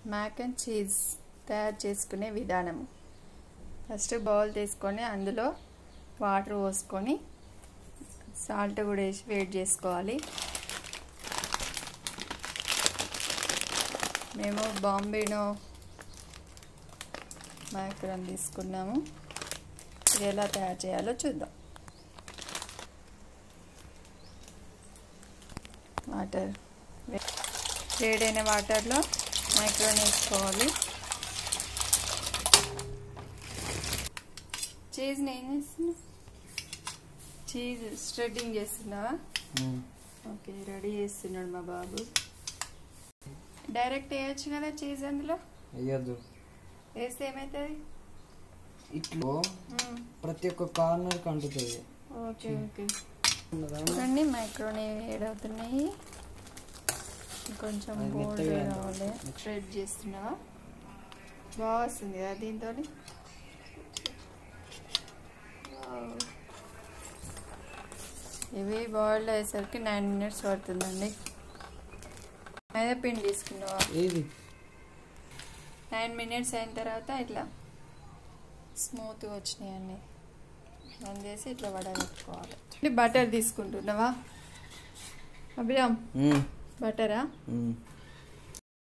Mac and cheese తయారు చేసుకునే విధానం ఫస్ట్ బౌల్ తీసుకొని అందులో వాటర్ పోసుకొని సాల్ట్ కూడా వేసి వేడి చేసుకోవాలి మేము బాంబేనో మ్యాక్రన్ తీసుకున్నాము ఇది ఎలా తయారు చేయాలో చూద్దాం వాటర్ వేడైన వాటర్లో మైక్రోన్ వేసుకోవాలి చీజ్ నేను చేస్తున్నా చీజ్ స్ట్రెడ్డింగ్ చేస్తున్నావా ఓకే రెడీ చేస్తున్నాడు మా బాబు డైరెక్ట్ వేయచ్చు కదా చీజ్ అందులో వేయద్దు వేస్తే ఏమవుతుంది ఇట్లో ప్రతి ఒక్క కార్నర్ కంటుతుంది ఓకే ఓకే చూడండి మైక్రోని వేడవుతున్నాయి కొంచెం అది బోల్డ్ మెత్తగా అయింది. కావాలి స్ప్రెడ్ చేస్తున్నావా బాగా వస్తుంది కదా దీంతో ఇవి బాయిల్డ్ అయ్యేసరికి నైన్ మినిట్స్ పడుతుందండి మైదా పిండి తీసుకున్నావా ఏది నైన్ మినిట్స్ అయిన తర్వాత ఇట్లా స్మూత్గా వచ్చినాయండి బంద్ చేసి ఇట్లా వడగట్టుకోవాలి బటర్ తీసుకుంటున్నావా అభిరామ్ బటరా మ్మ్.